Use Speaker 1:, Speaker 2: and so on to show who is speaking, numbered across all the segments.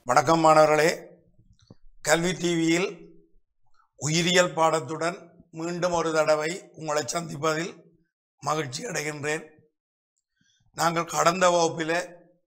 Speaker 1: வணக்கம் மாணவர்களே கல்வி டிவியில் உயிரியல் பாடத்துடன் மீண்டும் ஒரு தடவை உங்களை சந்திப்பதில் மகிழ்ச்சி அடைகின்றேன் நாங்கள் கடந்த வகுப்பிலே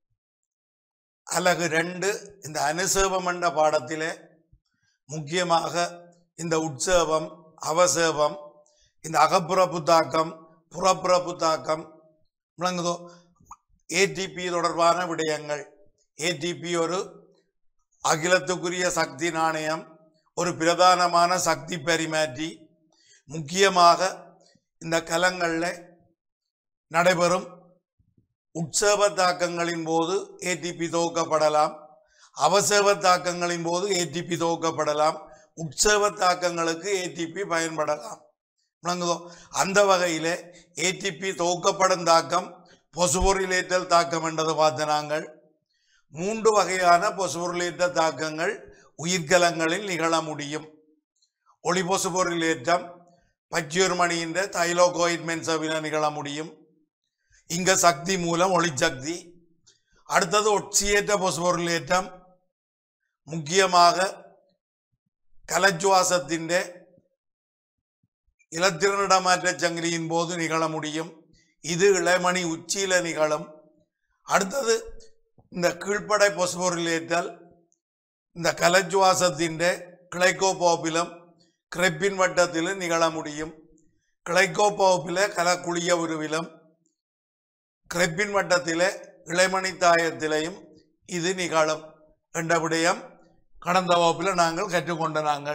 Speaker 1: அலகு ரெண்டு இந்த அனுசேபம் என்ற பாடத்திலே முக்கியமாக இந்த உட்சேபம் அவசேபம் இந்த அகப்புறப்பு தாக்கம் புறப்புறப்பு தாக்கம் விளங்குதோ ஏடிபி தொடர்பான விடயங்கள் ஏடிபி ஒரு அகிலத்துக்குரிய சக்தி நாணயம் ஒரு பிரதானமான சக்தி பரிமாற்றி முக்கியமாக இந்த கலங்களில் நடைபெறும் உட்சேப தாக்கங்களின் போது ஏடிபி துவக்கப்படலாம் அவசேப தாக்கங்களின் போது ஏடிபி துவக்கப்படலாம் உட்சேப தாக்கங்களுக்கு ஏடிபி பயன்படலாம் விளங்குதோ அந்த வகையிலே ஏடிபி துவக்கப்படும் தாக்கம் பொசுபொருளேற்றல் தாக்கம் என்றதை பார்த்த நாங்கள் மூன்று வகையான பொசுபொருளேற்ற தாக்கங்கள் உயிர்கலங்களில் நிகழ முடியும் ஒளி பொசுபொருளேற்றம் பச்சியூர்மணியின் தைலோகோயிட் மென்சவில நிகழ முடியும் இங்க சக்தி மூலம் ஒளிசக்தி அடுத்தது ஒட்சியேற்ற பொசுபொருளேற்றம் முக்கியமாக கலச்சுவாசத்திൻ്റെ இலத்திரனிடமாற்ற சங்கிலியின் போது நிகழ முடியும் இது இளமணி உச்சியில நிகழும் அடுத்தது இந்த கீழ்ப்படை பொசுபொருளேற்றல் இந்த கலச்சுவாசத்திൻ്റെ கிளைக்கோபோப்பிலும் கிரெப்பின் வட்டத்திலும் நிகழ முடியும் கிளைக்கோபோப்பில கலக்குழிய உருவிலும் கிரெப்பின் வட்டத்திலே இளைமணி தாயத்திலையும் இது நிகழும் என்ற விடயம் கடந்த வகுப்பில் நாங்கள் கற்றுக்கொண்ட நாங்கள்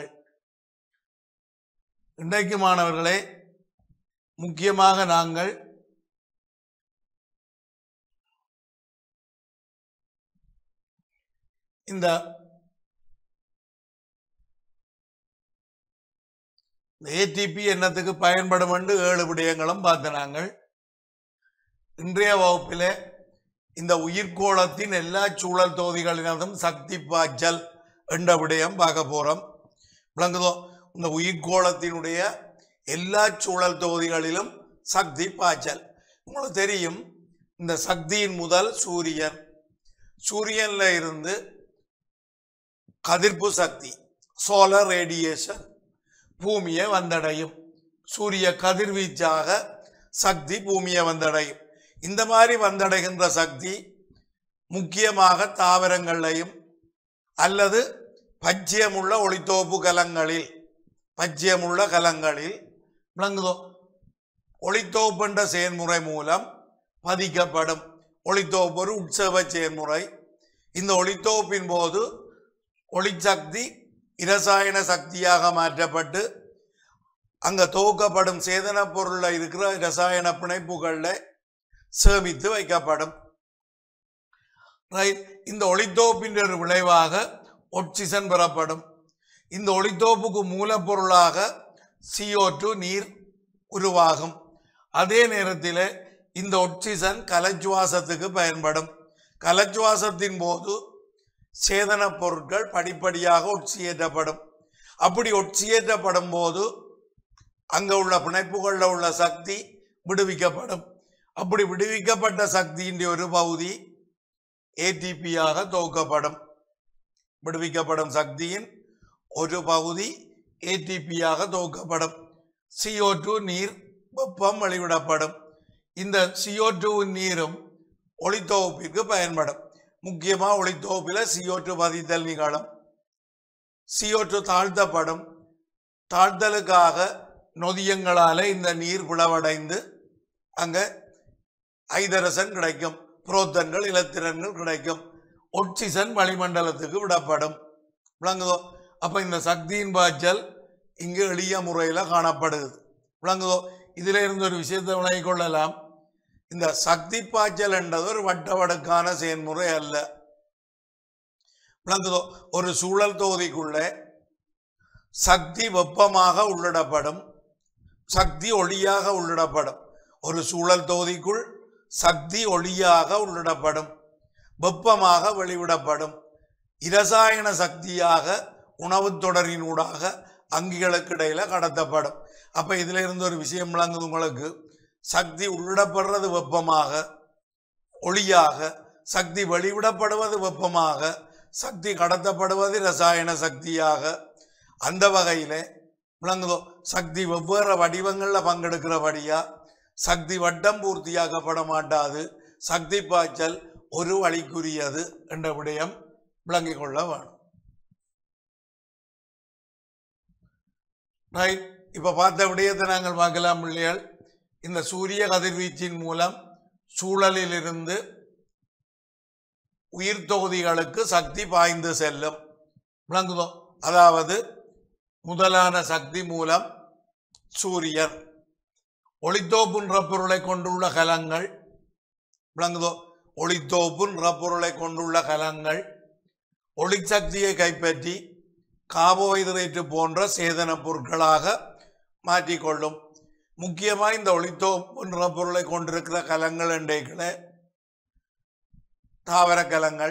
Speaker 1: இன்றைக்கு மாணவர்களே முக்கியமாக நாங்கள் இந்த ஏடிபி என்னத்துக்கு பயன்படும் என்று ஏழு விடயங்களும் பார்த்த நாங்கள் இன்றைய வகுப்பிலே இந்த உயிர்கோளத்தின் எல்லா சூழல் தொகுதிகளினதும் சக்தி பாய்ச்சல் என்ற விடயம் பார்க்க போறோம் விளங்குதோ இந்த உயிர்கோளத்தினுடைய எல்லா சூழல் தொகுதிகளிலும் சக்தி பாய்ச்சல் உங்களுக்கு தெரியும் இந்த சக்தியின் முதல் சூரியன் சூரியன்ல இருந்து கதிர்ப்பு சக்தி சோலார் ரேடியேஷன் பூமியை வந்தடையும் சூரிய கதிர்வீச்சாக சக்தி பூமியை வந்தடையும் இந்த மாதிரி வந்தடைகின்ற சக்தி முக்கியமாக தாவரங்களையும் அல்லது பச்சையமுள்ள ஒளித்தோப்பு கலங்களில் பச்சையமுள்ள கலங்களில் விளங்குதோ ஒளித்தோப்புன்ற செயல்முறை மூலம் பதிக்கப்படும் ஒளித்தோப்பு ஒரு உற்சவ செயல்முறை இந்த ஒளித்தோப்பின் போது ஒளிசக்தி இரசாயன சக்தியாக மாற்றப்பட்டு அங்க துவக்கப்படும் சேதன பொருள்ல இருக்கிற ரசாயன பிணைப்புகள்ல சேமித்து வைக்கப்படும் ரைட் இந்த ஒளித்தோப்பின் ஒரு விளைவாக ஒட்சிசன் பெறப்படும் இந்த ஒளித்தோப்புக்கு மூலப்பொருளாக CO2 நீர் உருவாகும் அதே நேரத்தில் இந்த ஒட்சிசன் கலச்சுவாசத்துக்கு பயன்படும் கலச்சுவாசத்தின் போது சேதன பொருட்கள் படிப்படியாக ஒட்சியேற்றப்படும் அப்படி ஒட்சியேற்றப்படும் போது அங்க உள்ள பிணைப்புகளில் உள்ள சக்தி விடுவிக்கப்படும் அப்படி விடுவிக்கப்பட்ட சக்தியின் ஒரு பகுதி ஏடிபியாக துவக்கப்படும் விடுவிக்கப்படும் சக்தியின் ஒரு பகுதி ஏடிபியாக துவக்கப்படும் CO2 நீர் வெப்பம் வெளிவிடப்படும் இந்த CO2 நீரும் ஒளித்தொகுப்பிற்கு பயன்படும் முக்கியமாக ஒளித்தொகுப்பில் CO2 பதித்தல் நிகழும் CO2 தாழ்த்தப்படும் தாழ்த்தலுக்காக நொதியங்களால இந்த நீர் பிளவடைந்து அங்க ஐதரசன் கிடைக்கும் புரோத்தன்கள் இலத்திரன்கள் கிடைக்கும் ஒட்சிசன் வளிமண்டலத்துக்கு விடப்படும் விளங்குதோ அப்ப இந்த சக்தியின் பாய்ச்சல் இங்கு எளிய முறையில் காணப்படுது விளங்குதோ இதுல இருந்து ஒரு விஷயத்தை விளங்கிக் கொள்ளலாம் இந்த சக்தி பாய்ச்சல் என்றது ஒரு வட்ட வடுக்கான செயல்முறை அல்ல விளங்குதோ ஒரு சூழல் தொகுதிக்குள்ளே சக்தி வெப்பமாக உள்ளிடப்படும் சக்தி ஒளியாக உள்ளிடப்படும் ஒரு சூழல் தொகுதிக்குள் சக்தி ஒளியாக உள்ளிடப்படும் வெப்பமாக வெளிவிடப்படும் இரசாயன சக்தியாக உணவுத் தொடரினூடாக அங்கிகளுக்கு இடையில கடத்தப்படும் அப்ப இதுல இருந்து ஒரு விஷயம் விளங்குது உங்களுக்கு சக்தி உள்ளிடப்படுறது வெப்பமாக ஒளியாக சக்தி வெளிவிடப்படுவது வெப்பமாக சக்தி கடத்தப்படுவது ரசாயன சக்தியாக அந்த வகையிலே விளங்குதோ சக்தி வெவ்வேறு வடிவங்களில் பங்கெடுக்கிறபடியா சக்தி வட்டம் பூர்த்தியாக்கப்பட மாட்டாது சக்தி பாய்ச்சல் ஒரு வழிக்குரியது என்ற விடயம் விளங்கிக் கொள்ள வேணும் ரைட் இப்ப பார்த்த விடயத்தை நாங்கள் பார்க்கலாம் பிள்ளைகள் இந்த சூரிய கதிர்வீச்சின் மூலம் சூழலிலிருந்து உயிர் தொகுதிகளுக்கு சக்தி பாய்ந்து செல்லும் விளங்குதோ அதாவது முதலான சக்தி மூலம் சூரியன் ஒளித்தோப்புன்ற பொருளை கொண்டுள்ள கலங்கள் விளங்குதோ ஒளித்தோப்புன்ற பொருளை கொண்டுள்ள கலங்கள் ஒளிசக்தியை கைப்பற்றி கார்போஹைட்ரேட் போன்ற சேதன பொருட்களாக மாற்றிக்கொள்ளும் முக்கியமாக இந்த ஒளித்தோப்புன்ற பொருளை கொண்டிருக்கிற கலங்கள் என்றைகளே தாவர கலங்கள்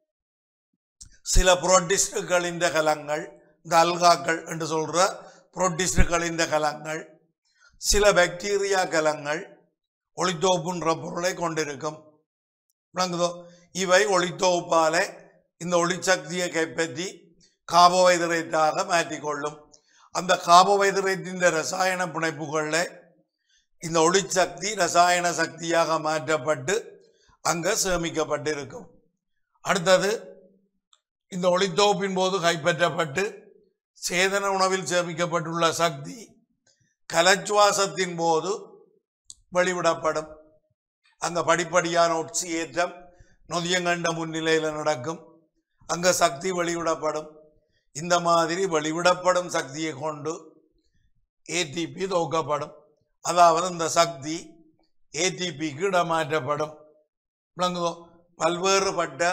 Speaker 1: சில புரோட்டிஸ்டுகளின் கலங்கள் இந்த அல்காக்கள் என்று சொல்ற புரோட்டிஸ்டுகளின் கலங்கள் சில பாக்டீரியா கலங்கள் ஒளித்தோப்புன்ற பொருளை கொண்டிருக்கும் விளங்குதோ இவை ஒளித்தோப்பாலே இந்த ஒளிசக்தியை கைப்பற்றி கார்போஹைட்ரேட்டாக மாற்றிக்கொள்ளும் அந்த கார்போஹைட்ரேட்டின் ரசாயன பிணைப்புகளில் இந்த ஒளிசக்தி ரசாயன சக்தியாக மாற்றப்பட்டு அங்க சேமிக்கப்பட்டிருக்கும் அடுத்தது இந்த ஒளித்தோப்பின் போது கைப்பற்றப்பட்டு சேதன உணவில் சேமிக்கப்பட்டுள்ள சக்தி கலச்சுவாசத்தின் போது வெளிவிடப்படும் அங்க படிப்படியான ஒட்சியேற்றம் நொதியங்கண்ட முன்னிலையில் நடக்கும் அங்க சக்தி வெளிவிடப்படும் இந்த மாதிரி வெளிவிடப்படும் சக்தியை கொண்டு ஏடிபி துவக்கப்படும் அதாவது இந்த சக்தி ஏடிபிக்கு இடமாற்றப்படும் விளங்குதோ பல்வேறுபட்ட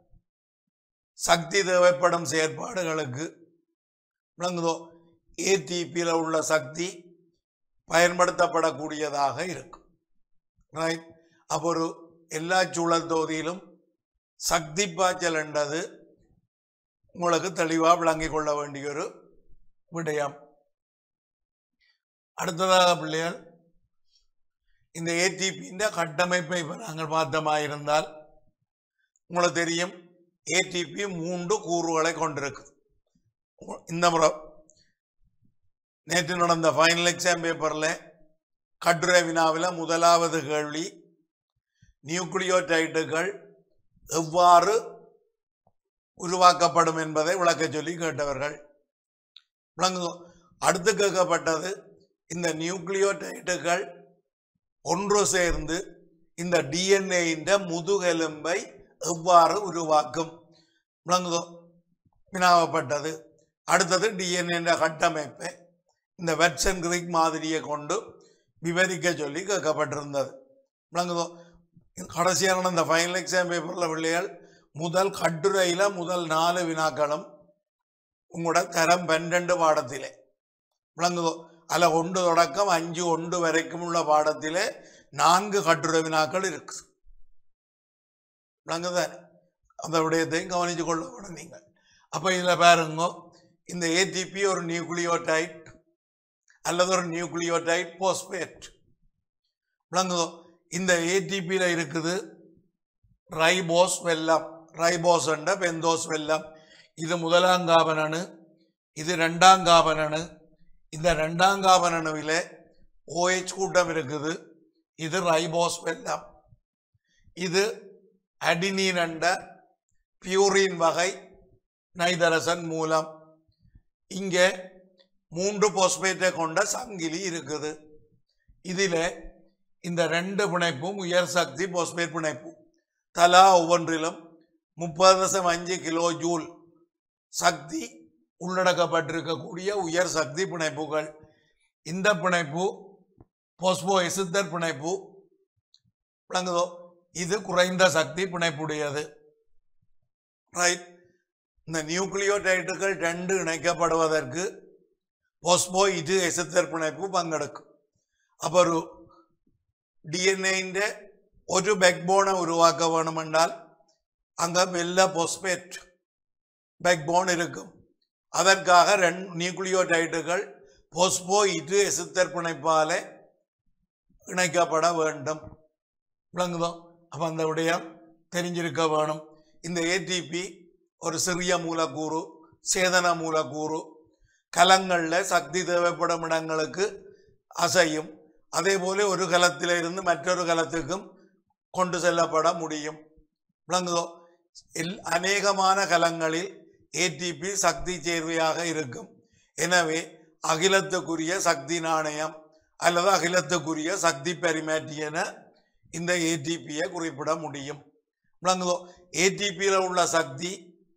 Speaker 1: சக்தி தேவைப்படும் செயற்பாடுகளுக்கு விளங்குதோ ஏடிபியில் உள்ள சக்தி பயன்படுத்தப்படக்கூடியதாக இருக்கும் ரைட் அப்போ ஒரு எல்லா சூழல் தொகுதியிலும் சக்தி பாய்ச்சல் என்றது உங்களுக்கு தெளிவாக விளங்கிக் கொள்ள வேண்டிய ஒரு விடயம் அடுத்ததாக பிள்ளைகள் இந்த ஏடிபியின் கட்டமைப்பை இப்போ நாங்கள் பார்த்தமாயிருந்தால் உங்களுக்கு தெரியும் ஏடிபி மூன்று கூறுகளை கொண்டிருக்கு இந்த முறை நேற்று நடந்த ஃபைனல் எக்ஸாம் பேப்பரில் கட்டுரை வினாவில் முதலாவது கேள்வி நியூக்ளியோடைட்டுகள் எவ்வாறு உருவாக்கப்படும் என்பதை விளக்க சொல்லி கேட்டவர்கள் விளங்கு அடுத்து கேட்கப்பட்டது இந்த நியூக்ளியோடைட்டுகள் ஒன்று சேர்ந்து இந்த டிஎன்ஏயின் முதுகெலும்பை எவ்வாறு உருவாக்கும் விளங்குதோ வினாவப்பட்டது அடுத்தது டிஎன்ஏ கட்டமைப்பை இந்த வெட்சன் கிரீக் மாதிரியை கொண்டு விவரிக்க சொல்லி கேட்கப்பட்டிருந்தது விளங்குதோ கடைசியான இந்த ஃபைனல் எக்ஸாம் பேப்பரில் பிள்ளைகள் முதல் கட்டுரையில் முதல் நாலு வினாக்களும் உங்களோட தரம் பன்னெண்டு பாடத்திலே விளங்குதோ அதில் ஒன்று தொடக்கம் அஞ்சு ஒன்று வரைக்கும் உள்ள பாடத்திலே நான்கு கட்டுரை வினாக்கள் இருக்கு விளங்குதானே அந்த விடயத்தையும் கவனித்து கொள்ள வேணும் நீங்கள் அப்போ இதில் பாருங்க இந்த ஏடிபி ஒரு நியூக்ளியோடைட் அல்லது ஒரு நியூக்ளியோடைட் போஸ்பேட் விளங்குதோ இந்த ஏடிபியில் இருக்குது ரைபோஸ் வெல்லம் ரைபோஸ் என்ற பெந்தோஸ் வெல்லம் இது முதலாம் காபனணு இது ரெண்டாம் காபனணு இந்த ரெண்டாம் காபனணுவில் OH கூட்டம் இருக்குது இது ரைபோஸ் வெல்லம் இது அடினீன் என்ற பியூரின் வகை நைதரசன் மூலம் இங்கே மூன்று போஸ்பேட்டை கொண்ட சங்கிலி இருக்குது இதில் இந்த ரெண்டு பிணைப்பும் உயர் சக்தி போஸ்பேட் பிணைப்பு தலா ஒவ்வொன்றிலும் முப்பது தசம் அஞ்சு கிலோ ஜூல் சக்தி உள்ளடக்கப்பட்டிருக்கக்கூடிய உயர் சக்தி பிணைப்புகள் இந்த பிணைப்பு போஸ்போ எசித்தர் பிணைப்பு விளங்குதோ இது குறைந்த சக்தி பிணைப்புடையது ரைட் இந்த நியூக்ளியோடைட்டுகள் ரெண்டு இணைக்கப்படுவதற்கு போஸ்போ இது எசித்தர் பிணைப்பு பங்கெடுக்கும் அப்போ ஒரு டிஎன்ஏൻ്റെ ഒരു ബാക്ക്ബോൺ ഉരുവാക്ക വേണമെന്നാൽ அங்க வெள்ள போஸ்பேட் பேக்போன் இருக்கும் அதற்காக ரெண்டு நியூக்ளியோடைட்டுகள் போஸ்போ இது எசித்தர் பிணைப்பாலே இணைக்கப்பட வேண்டும் விளங்குதோ அப்போ அந்த விடயம் தெரிஞ்சிருக்க வேணும் இந்த ஏடிபி ஒரு சிறிய மூலக்கூறு சேதன மூலக்கூறு கலங்களில் சக்தி தேவைப்படும் இடங்களுக்கு அசையும் அதே போல ஒரு கலத்தில இருந்து மற்றொரு கலத்துக்கும் கொண்டு செல்லப்பட முடியும் விளங்குதோ எல் அநேகமான கலங்களில் ஏடிபி சக்தி சேர்வையாக இருக்கும் எனவே அகிலத்துக்குரிய சக்தி நாணயம் அல்லது அகிலத்துக்குரிய சக்தி பரிமாற்றி என இந்த ஏடிபியை குறிப்பிட முடியும் விளங்குதோ ஏடிபியில் உள்ள சக்தி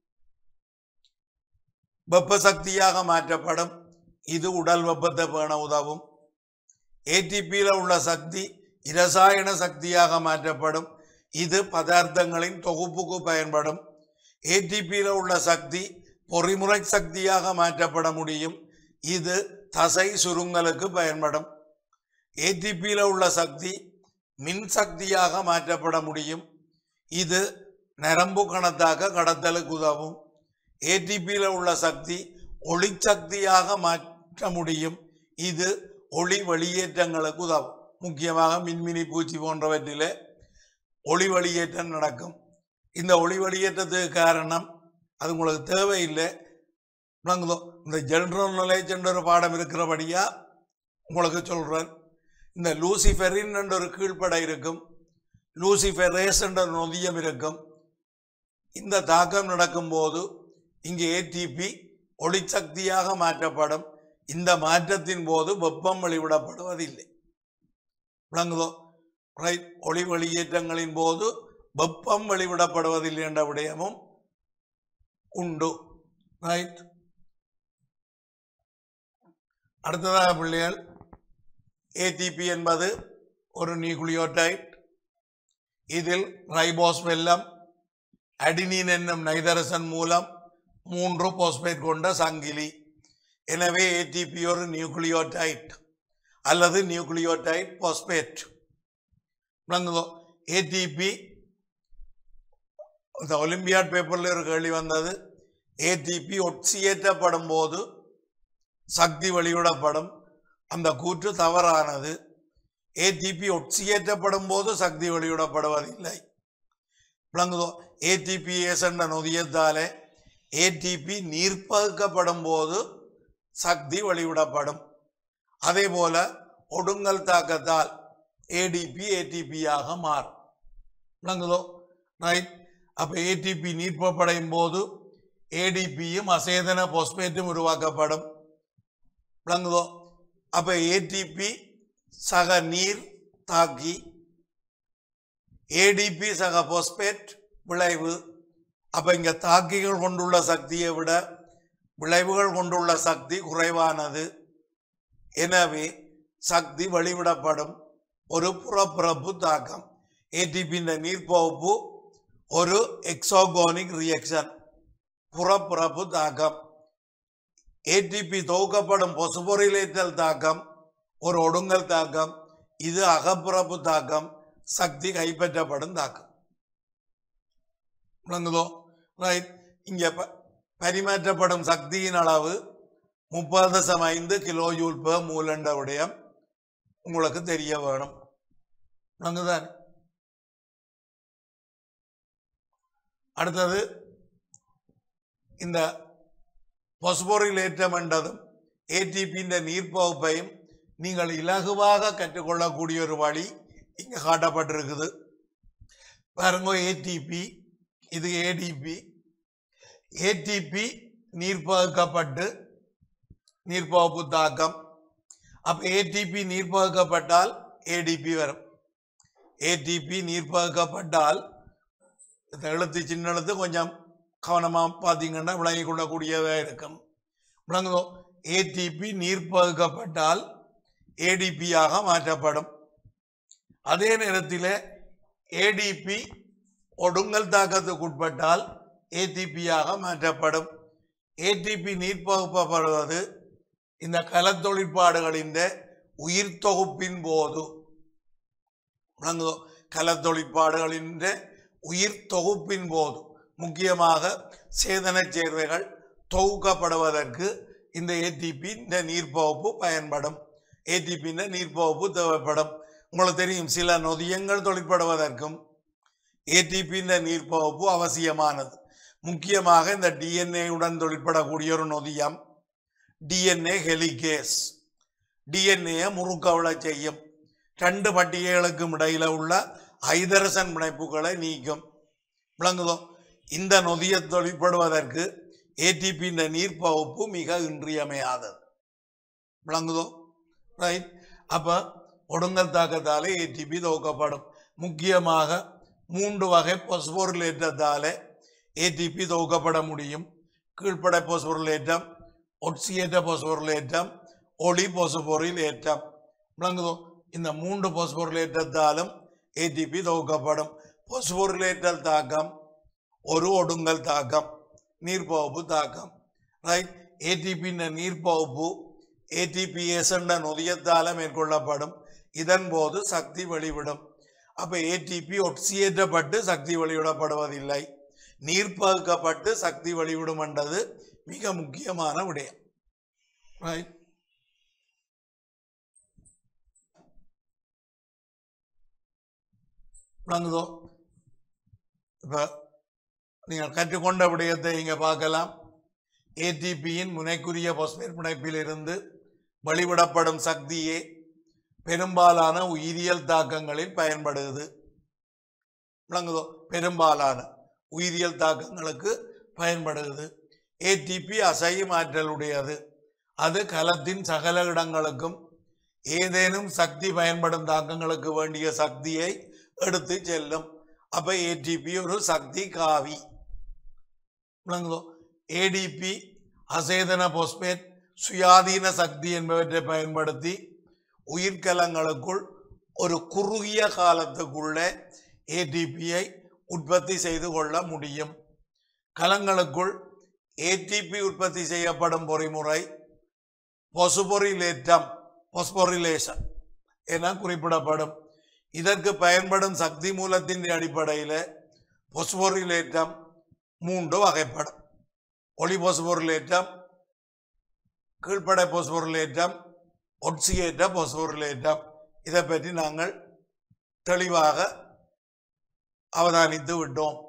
Speaker 1: வெப்ப சக்தியாக மாற்றப்படும் இது உடல் வெப்பத்தை பேண உதவும் ஏடிபியில் உள்ள சக்தி இரசாயன சக்தியாக மாற்றப்படும் இது பதார்த்தங்களின் தொகுப்புக்கு பயன்படும் ஏடிபியில் உள்ள சக்தி பொறிமுறை சக்தியாக மாற்றப்பட முடியும் இது தசை சுருங்கலுக்கு பயன்படும் ஏடிபியில் உள்ள சக்தி மின் சக்தியாக மாற்றப்பட முடியும் இது நரம்பு கணத்தாக கடத்தலுக்கு உதவும் ஏடிபியில் உள்ள சக்தி ஒளிச்சக்தியாக மாற்ற முடியும் இது ஒளி வெளியேற்றங்களுக்கு உதவும் முக்கியமாக மின்மினி பூச்சி போன்றவற்றிலே ஒளி வெளியேற்றம் நடக்கும் இந்த ஒளி வெளியேற்றத்துக்கு காரணம் அது உங்களுக்கு தேவையில்லை விளங்குதோ இந்த ஜெனரல் நாலேஜ் என்ற ஒரு பாடம் இருக்கிறபடியா உங்களுக்கு சொல்றேன் இந்த லூசிஃபெரின் என்ற ஒரு கீழ்ப்படை இருக்கும் லூசிஃபெரேஸ் என்ற ஒரு நொதியம் இருக்கும் இந்த தாக்கம் நடக்கும்போது இங்கே ஏடிபி ஒளிசக்தியாக மாற்றப்படும் இந்த மாற்றத்தின் போது வெப்பம் வெளிவிடப்படுவதில்லை விளங்குதோ ரைட் ஒளி வெளியேற்றங்களின் போது வெப்பம் வெளிவிடப்படுவதில்லை என்ற விடயமும் உண்டு ரைட் அடுத்ததாக பிள்ளைகள் ஏடிபி என்பது ஒரு நியூக்ளியோடைட் இதில் ரைபோஸ் வெல்லம் அடினின் என்னும் நைதரசன் மூலம் மூன்று போஸ்பேட் கொண்ட சங்கிலி எனவே ஏடிபி ஒரு நியூக்ளியோடைட் அல்லது நியூக்ளியோடைட் போஸ்பேட் விளங்குதோ ஏடிபி இந்த ஒலிம்பியாட் பேப்பரில் ஒரு கேள்வி வந்தது ஏடிபி ஒட்சியேற்றப்படும் போது சக்தி வெளியிடப்படும் அந்த கூற்று தவறானது ஏடிபி ஒட்சியேற்றப்படும் போது சக்தி வெளியிடப்படுவதில்லை விளங்குதோ ஏடிபிஎஸ் என்ற நொதியத்தாலே ஏடிபி நீர்ப்பகுக்கப்படும் போது சக்தி வெளிவிடப்படும் அதே போல ஒடுங்கல் தாக்கத்தால் ஏடிபி ஏடிபியாக மாறும் விளங்குதோ ரைட் அப்போ ஏடிபி நீர்ப்பப்படையும் போது ஏடிபியும் அசேதன பொஸ்பேட்டும் உருவாக்கப்படும் விளங்குதோ அப்போ ஏடிபி சக நீர் தாக்கி ஏடிபி சக பொஸ்பேட் விளைவு அப்போ இங்கே தாக்கிகள் கொண்டுள்ள சக்தியை விட விளைவுகள் கொண்டுள்ள சக்தி குறைவானது எனவே சக்தி வெளிவிடப்படும் ஒரு புறப்பிறப்பு தாக்கம் ஏடிபியின் நீர்ப்பகுப்பு ஒரு எக்ஸோகோனிக் ரியாக்ஷன் புறப்பிறப்பு தாக்கம் ஏடிபி தொகுக்கப்படும் பொசுபொரிலேற்றல் தாக்கம் ஒரு ஒடுங்கல் தாக்கம் இது அகப்புறப்பு தாக்கம் சக்தி கைப்பற்றப்படும் தாக்கம் விளங்குதோ ரைட் இங்கே ப பரிமாற்றப்படும் சக்தியின் அளவு முப்பது தசம் ஐந்து கிலோ ஜூல் per மூலண்ட விடயம் உங்களுக்கு தெரிய வேணும் விளங்குதான் அடுத்தது இந்த பொஸ்போரில் ஏற்றம் என்றதும் ஏடிபியின் நீர்ப்பகுப்பையும் நீங்கள் இலகுவாக கற்றுக்கொள்ளக்கூடிய ஒரு வழி இங்கே காட்டப்பட்டிருக்குது பாருங்க ஏடிபி இது ஏடிபி ஏடிபி நீர்ப்பகுக்கப்பட்டு நீர்ப்பகுப்பு தாக்கம் அப்போ ஏடிபி நீர்ப்பகுக்கப்பட்டால் ஏடிபி வரும் ஏடிபி நீர்ப்பகுக்கப்பட்டால் இந்த எழுத்து சின்ன எழுத்து கொஞ்சம் கவனமாக பார்த்தீங்கன்னா விளங்கி கொள்ளக்கூடியதாக இருக்கும் விளங்குதோ ஏடிபி நீர்ப்பகுக்கப்பட்டால் ஏடிபியாக மாற்றப்படும் அதே நேரத்தில் ஏடிபி ஒடுங்கல் தாக்கத்துக்கு உட்பட்டால் ஏடிபியாக மாற்றப்படும் ஏடிபி நீர்ப்பகுப்பப்படுவது இந்த கலத்தொழிற்பாடுகளின் உயிர் தொகுப்பின் போது விளங்குதோ கலத்தொழிற்பாடுகளின் உயிர் தொகுப்பின் போது முக்கியமாக சேதன சேர்வைகள் தொகுக்கப்படுவதற்கு இந்த ஏடிபி இந்த நீர்ப்பகுப்பு பயன்படும் ஏடிபி நீர்ப்பகுப்பு தேவைப்படும் உங்களுக்கு தெரியும் சில நொதியங்கள் தொழிற்படுவதற்கும் ஏடிபி நீர்ப்பகுப்பு அவசியமானது முக்கியமாக இந்த டிஎன்ஏயுடன் தொழிற்படக்கூடிய ஒரு நொதியம் டிஎன்ஏ ஹெலிகேஸ் டிஎன்ஏயை முறுக்கவளை செய்யும் ரெண்டு பட்டிகைகளுக்கும் இடையில உள்ள ஐதரசன் பிணைப்புகளை நீக்கும் விளங்குதோ இந்த நொதியை தொழிற்படுவதற்கு ஏடிபியின் நீர் பகுப்பு மிக இன்றியமையாதது விளங்குதோ ரைட் அப்போ ஒடுங்கல் தாக்கத்தாலே ஏடிபி துவக்கப்படும் முக்கியமாக மூன்று வகை பொஸ்போரிலேற்றத்தாலே ஏடிபி துவக்கப்பட முடியும் கீழ்ப்படை பொஸ்பொருளேற்றம் ஒட்சியேற்ற பொஸ்பொருளேற்றம் ஒளி பொசுபொருள் ஏற்றம் விளங்குதோ இந்த மூன்று பொஸ்பொருளேற்றத்தாலும் ஏடிபி துவக்கப்படும் பொஸ்பொருளேற்றல் தாக்கம் ஒரு ஒடுங்கல் தாக்கம் நீர்ப்பகுப்பு தாக்கம் ரைட் ஏடிபியின் நீர்ப்பகுப்பு ஏடிபிஎஸ் என்ற நொதியத்தால மேற்கொள்ளப்படும் இதன் போது சக்தி வெளிவிடும் அப்ப ஏடிபி ஒட்சியேற்றப்பட்டு சக்தி வெளிவிடப்படுவதில்லை நீர்ப்பகுக்கப்பட்டு சக்தி வெளிவிடும் என்றது மிக முக்கியமான விடயம் ரைட் விளங்குதோ இப்போ நீங்கள் கற்றுக்கொண்ட விடயத்தை இங்கே பார்க்கலாம் ஏடிபியின் முனைக்குரிய பொஸ்பேட் பிணைப்பிலிருந்து வெளிவிடப்படும் சக்தியே பெரும்பாலான உயிரியல் தாக்கங்களில் பயன்படுகிறது விளங்குதோ பெரும்பாலான உயிரியல் தாக்கங்களுக்கு பயன்படுகிறது ஏடிபி அசையும் ஆற்றலுடையது அது கலத்தின் சகல இடங்களுக்கும் ஏதேனும் சக்தி பயன்படும் தாக்கங்களுக்கு வேண்டிய சக்தியை எடுத்து செல்லும் அப்ப ஏடிபி ஒரு சக்தி காவி விளங்குதோ ஏடிபி அசேதன பொஸ்பேட் சுயாதீன சக்தி என்பவற்றை பயன்படுத்தி உயிர்க்கலங்களுக்குள் ஒரு குறுகிய காலத்துக்குள்ளே ஏடிபியை உற்பத்தி செய்து கொள்ள முடியும் கலங்களுக்குள் ஏடிபி உற்பத்தி செய்யப்படும் பொறிமுறை பொசுபொரிலேற்றம் பொஸ்பொரிலேஷன் என குறிப்பிடப்படும் இதற்கு பயன்படும் சக்தி மூலத்தின் அடிப்படையில் பொஸ்பொரிலேற்றம் மூன்று வகைப்படும் ஒளி பொஸ்பொரிலேற்றம் கீழ்ப்படை பொஸ்பொரிலேற்றம் ஒட்சியேற்ற பொஸ்பொரிலேற்றம் இதை பற்றி நாங்கள் தெளிவாக அவதானித்து விட்டோம்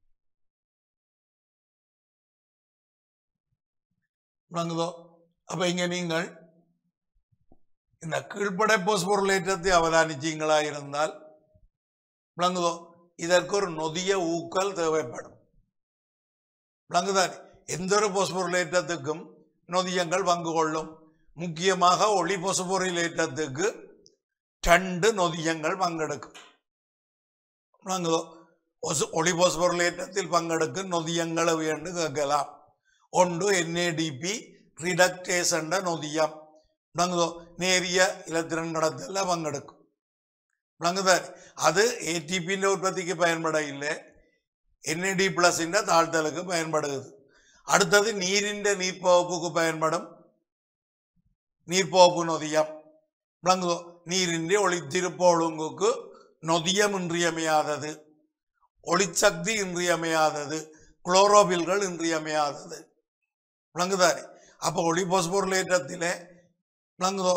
Speaker 1: விளங்குதோ அப்ப இங்க நீங்கள் இந்த கீழ்ப்படை பொஸ்பொருளேற்றத்தை அவதானிச்சீங்களா இருந்தால் விளங்குதோ இதற்கு ஒரு நொதிய ஊக்கல் தேவைப்படும் விளங்குதான் எந்த ஒரு பொஸ்பொருளேற்றத்துக்கும் நொதியங்கள் பங்கு கொள்ளும் முக்கியமாக ஒளி பொசுபொருளேற்றத்துக்கு ரெண்டு நொதியங்கள் பங்கெடுக்கும் விளங்குதோ ஒசு ஒளி பொசுபொருளேற்றத்தில் பங்கெடுக்கும் நொதியங்களை வேண்டு கேட்கலாம் ஒன்று என்ஏடிபி ரிடக்டேஸ் என்ற நொதியம் விளங்குதோ நேரிய இலத்திரன் கடத்தல பங்கெடுக்கும் விளங்குதார் அது ஏடிபியின் உற்பத்திக்கு பயன்பட இல்லை என்ஏடி பிளஸின் தாழ்த்தலுக்கு பயன்படுகிறது அடுத்தது நீரின் நீர்ப்பகுப்புக்கு பயன்படும் நீர்ப்பகுப்பு நொதியம் விளங்குதோ நீரின் ஒளித்திருப்ப ஒழுங்குக்கு நொதியம் இன்றியமையாதது ஒளிச்சக்தி இன்றியமையாதது குளோரோபில்கள் இன்றியமையாதது விளங்குதாரு அப்போ ஒளி பொஸ்பொருளேற்றத்திலே விளங்குதோ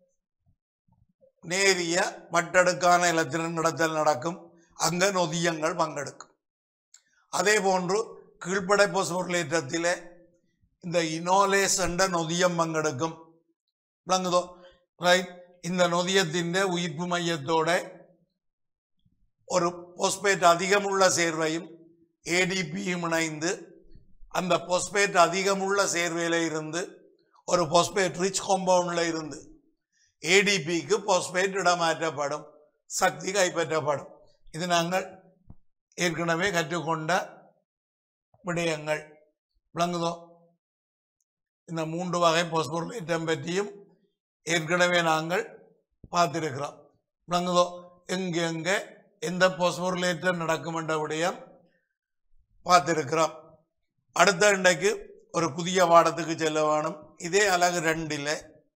Speaker 1: நேரிய மட்டடுக்கான இலத்திரன் நடத்தல் நடக்கும் அங்க நொதியங்கள் பங்கெடுக்கும் அதே போன்று கீழ்ப்படை பொஸ்பொருளேற்றத்திலே இந்த இனோலேஸ் என்ற நொதியம் பங்கெடுக்கும் விளங்குதோ ரைட் இந்த நொதியத்தின் உயிர்ப்பு மையத்தோட ஒரு பொஸ்பேட் அதிகமுள்ள சேர்வையும் ஏடிபியும் இணைந்து அந்த பொஸ்பேட் அதிகமுள்ள சேர்வையில இருந்து ஒரு பொஸ்பேட் ரிச் காம்பவுண்ட்ல இருந்து ஏடிபிக்கு பொஸ்பேட் இடமாற்றப்படும் சக்தி கைப்பற்றப்படும் இது நாங்கள் ஏற்கனவே கற்றுக்கொண்ட விடயங்கள் விளங்குதோ இந்த மூன்று வகை பொஸ்பொருளேற்றம் பற்றியும் ஏற்கனவே நாங்கள் பார்த்திருக்கிறோம் விளங்குதோ எங்கே எங்கே எந்த பொஸ்பொருளேற்றம் நடக்கும் என்ற விடயம் பார்த்திருக்கிறோம் அடுத்த இன்றைக்கு ஒரு புதிய பாடத்துக்கு செல்ல வேணும் இதே அழகு ரெண்டில்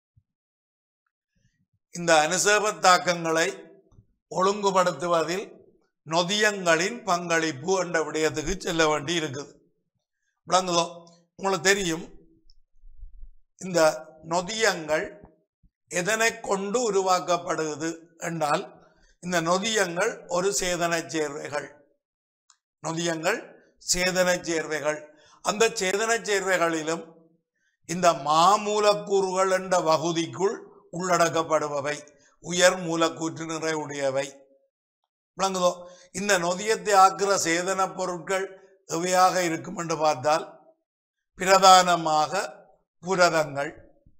Speaker 1: இந்த அனுசேப தாக்கங்களை ஒழுங்குபடுத்துவதில் நொதியங்களின் பங்களிப்பு என்ற விடயத்துக்கு செல்ல வேண்டி இருக்குது விளங்குதோ உங்களுக்கு தெரியும் இந்த நொதியங்கள் எதனை கொண்டு உருவாக்கப்படுகிறது என்றால் இந்த நொதியங்கள் ஒரு சேதன சேர்வைகள் நொதியங்கள் சேதன சேர்வைகள் அந்த சேதன சேர்வைகளிலும் இந்த மாமூலக்கூறுகள் என்ற வகுதிக்குள் உள்ளடக்கப்படுபவை உயர் மூலக்கூற்று நிறைவுடையவை விளங்குதோ இந்த நொதியத்தை ஆக்குற சேதன பொருட்கள் எவையாக இருக்கும் என்று பார்த்தால் பிரதானமாக புரதங்கள்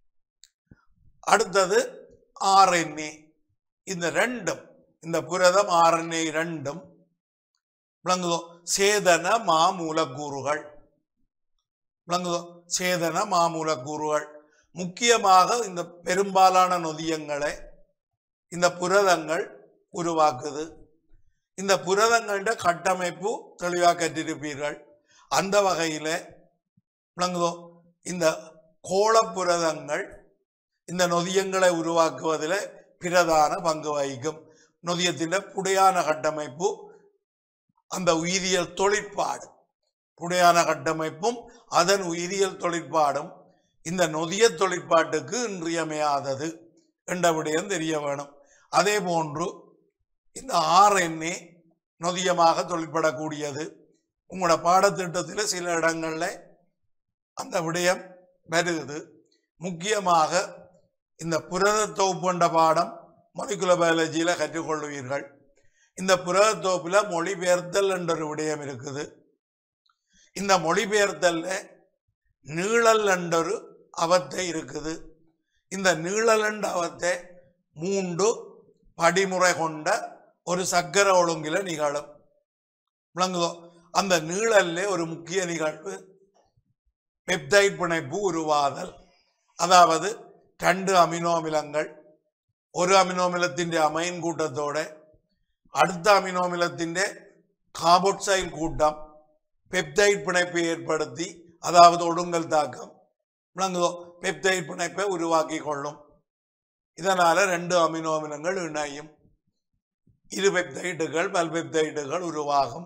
Speaker 1: அடுத்தது ஆர்என்ஏ இந்த ரெண்டும் இந்த புரதம் ஆர்என்ஏ ரெண்டும் விளங்குதோ சேதன மாமூலக்கூறுகள் விளங்குதோ சேதன மாமூலக்கூறுகள் முக்கியமாக இந்த பெரும்பாலான நொதியங்களை இந்த புரதங்கள் உருவாக்குது இந்த புரதங்களோட கட்டமைப்பு தெளிவாக கற்றிருப்பீர்கள் அந்த வகையில் விளங்குதோ இந்த கோளப்புரதங்கள் இந்த நொதியங்களை உருவாக்குவதில் பிரதான பங்கு வகிக்கும் நொதியத்தின் புடையான கட்டமைப்பு அந்த உயிரியல் தொழிற்பாடு புடையான கட்டமைப்பும் அதன் உயிரியல் தொழிற்பாடும் இந்த நொதிய தொழிற்பாட்டுக்கு இன்றியமையாதது என்ற விடயம் தெரிய வேணும் அதே போன்று இந்த ஆர்என்ஏ நொதியமாக தொழிற்படக்கூடியது உங்களோட பாடத்திட்டத்தில் சில இடங்கள்ல அந்த விடயம் வருகுது முக்கியமாக இந்த புரத தொகுப்புண்ட பாடம் மொலிகுல பயாலஜியில் கற்றுக்கொள்வீர்கள் இந்த புரத தொகுப்பில் மொழிபெயர்த்தல் என்ற ஒரு விடயம் இருக்குது இந்த மொழிபெயர்த்தல்ல நீழல் என்றொரு அவத்தை இருக்குது இந்த நீழல் என்ற அவத்தை மூன்று படிமுறை கொண்ட ஒரு சக்கர ஒழுங்கில நிகழும் விளங்குதோ அந்த நீழல்ல ஒரு முக்கிய நிகழ்வு பெப்டைட் பிணைப்பு உருவாதல் அதாவது ரெண்டு அமினோ அமிலங்கள் ஒரு அமினோ அமிலத்திൻ്റെ அமைன் കൂട്ടത്തോടെ അടുത്ത അമിനോ അമിലത്തിൻ്റെ കാർബോക്സൈൽ കൂട്ടം പെപ്റ്റൈഡ് പിണപ്പ് ഏർപ്പെടുത്തി അതാവത് ഒടുങ്ങൽ താക്കം വിളങ്ങുതോ പെപ്റ്റൈഡ് പിണപ്പ് ഉരുവാക്കിക്കൊള്ളും இதனால ரெண்டு அமினோ அமிலங்கள் இணையும் இரு பெப்டைடுகள் பல்பெப்டைடுகள் உருவாகும்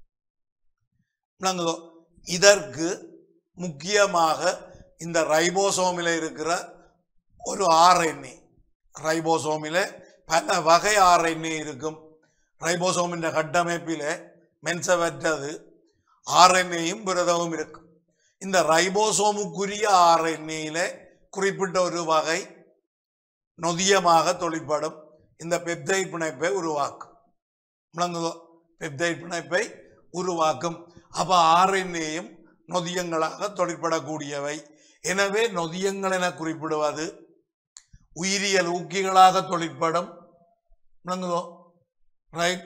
Speaker 1: விளங்குதோ இதற்கு முக்கியமாக இந்த ரைபோசோமில் இருக்கிற ஒரு ஆர்என்ஏ ரைபோசோமில் பல வகை ஆர்என்ஏ இருக்கும் ரைபோசோமின் கட்டமைப்பில் மென்சவற்றது ஆர்என்ஏயும் புரதமும் இருக்கும் இந்த ரைபோசோமுக்குரிய ஆர்என்ஏல குறிப்பிட்ட ஒரு வகை நொதியமாக தொழிற்படும் இந்த பெப்டைட் பிணைப்பை உருவாக்கும் விளங்குதோ பெப்டைட் பிணைப்பை உருவாக்கும் அப்ப ஆர்என்ஏயும் நொதியங்களாக தொழிற்படக்கூடியவை எனவே நொதியங்கள் என குறிப்பிடுவது உயிரியல் ஊக்கிகளாக தொழிற்படும் விளங்குதோ ரைட்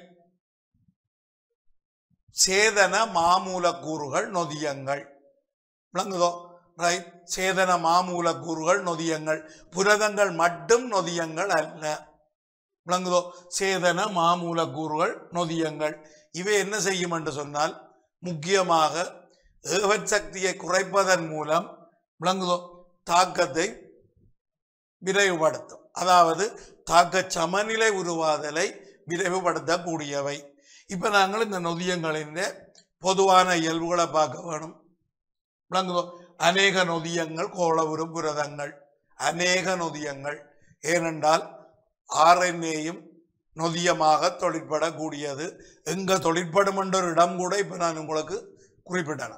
Speaker 1: சேதன மாமூலக்கூறுகள் நொதியங்கள் விளங்குதோ ரைட் சேதன மாமூலக்கூறுகள் நொதியங்கள் புரதங்கள் மட்டும் நொதியங்கள் அல்ல விளங்குதோ சேதன மாமூலக்கூறுகள் நொதியங்கள் இவை என்ன செய்யும் என்று சொன்னால் முக்கியமாக ஏகவச் சக்தியை குறைப்பதன் மூலம் விளங்குதோ தாக்கத்தை விரைவுபடுத்தும் அதாவது தாக்க சமநிலை உருவாதலை விரைவுபடுத்தக்கூடியவை இப்ப நாங்கள் இந்த நொதியங்களின் பொதுவான இயல்புகளை பார்க்க வேணும் விளங்குதோ அநேக நொதியங்கள் கோளவுறு புரதங்கள் அநேக நொதியங்கள் ஏனென்றால் ஆர்என்ஏயும் நொதியமாக தொழிற்படக்கூடியது எங்க தொழிற்படும் என்ற ஒரு இடம் கூட இப்ப நான் உங்களுக்கு குறிப்பிட்டேன்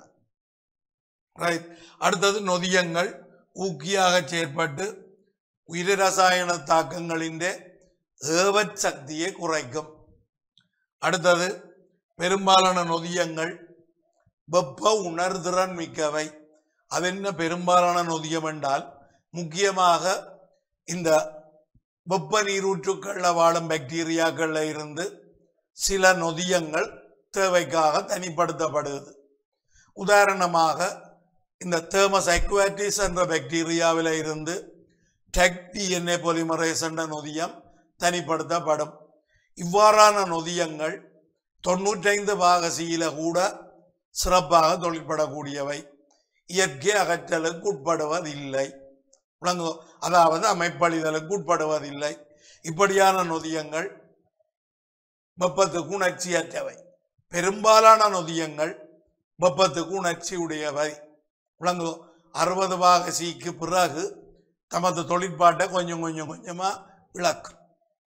Speaker 1: ரைட் அடுத்தது நொதியங்கள் ஊக்கியாக செயற்பட்டு உயிர் ரசாயன தாக்கங்களின் ஏவச் சக்தியை குறைக்கும் அடுத்தது பெரும்பாலான நொதியங்கள் வெப்ப உணர்திறன் மிக்கவை அது என்ன பெரும்பாலான நொதியம் என்றால் முக்கியமாக இந்த வெப்ப நீரூற்றுக்கள்ல வாழும் பாக்டீரியாக்கள்ல இருந்து சில நொதியங்கள் தேவைக்காக தனிப்படுத்தப்படுது உதாரணமாக இந்த தேர்மஸ் அக்வாட்டிஸ் என்ற பாக்டீரியாவில் இருந்து டெக் டிஎன்ஏ பொலிமரேஸ் என்ற நொதியம் தனிப்படுத்தப்படும் இவ்வாறான நொதியங்கள் தொண்ணூற்றைந்து பாக சீல கூட சிறப்பாக தொழிற்படக்கூடியவை இயற்கை அகற்றலுக்கு உட்படுவதில்லை விளங்குதோ அதாவது அமைப்பழிதலுக்கு உட்படுவதில்லை இப்படியான நொதியங்கள் வெப்பத்துக்கு உணர்ச்சியற்றவை பெரும்பாலான நொதியங்கள் வெப்பத்துக்கு உணர்ச்சி உடையவை விளங்குதோ அறுபது பாக சீக்கு பிறகு தமது தொழிற்பாட்டை கொஞ்சம் கொஞ்சம் கொஞ்சமா இழக்கும்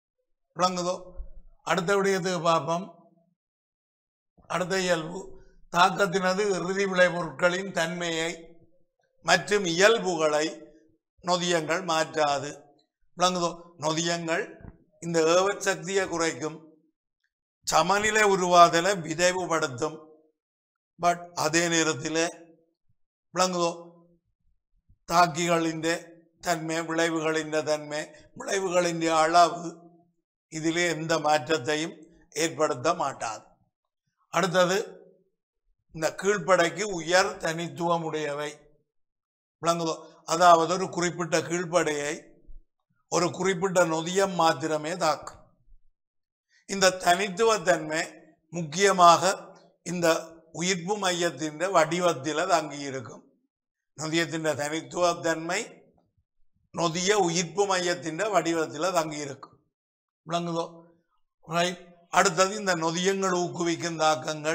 Speaker 1: விளங்குதோ அடுத்த விடயத்துக்கு பார்ப்போம் அடுத்த இயல்பு தாக்கத்தினது இறுதி விளைபொருட்களின் தன்மையை மற்றும் இயல்புகளை நொதியங்கள் மாற்றாது விளங்குதோ நொதியங்கள் இந்த ஏவச் சக்தியை குறைக்கும் சமநிலை உருவாதலை விரைவுபடுத்தும் பட் அதே நேரத்தில் விளங்குதோ தாக்கிகளிൻ്റെ തന്മ വിളവുകളിൻ്റെ തന്മ വിളവുകളിൻ്റെ അളവ് ഇതിലെ എന്ത മാറ്റത്തെയും ഏർപ്പെടുത്ത മാട്ടാது அடுத்தது இந்த கீழ்ப்படைக்கு உயர் தனித்துவம் உடையவை விளங்குதோ அதாவது ஒரு குறிப்பிட்ட கீழ்ப்படையை ஒரு குறிப்பிட்ட நொதியம் மாத்திரமே தாக்கும் இந்த தனித்துவத்தன்மை முக்கியமாக இந்த உயிர்ப்பு மையத்தின் வடிவத்தில் தங்கியிருக்கும் நொதியத்தின் தனித்துவத்தன்மை நொதிய உயிர்ப்பு மையத்தின் வடிவத்தில் தங்கியிருக்கும் விளங்குதோ ரைட் அடுத்தது இந்த நொதியங்கள் ஊக்குவிக்கும் தாக்கங்கள்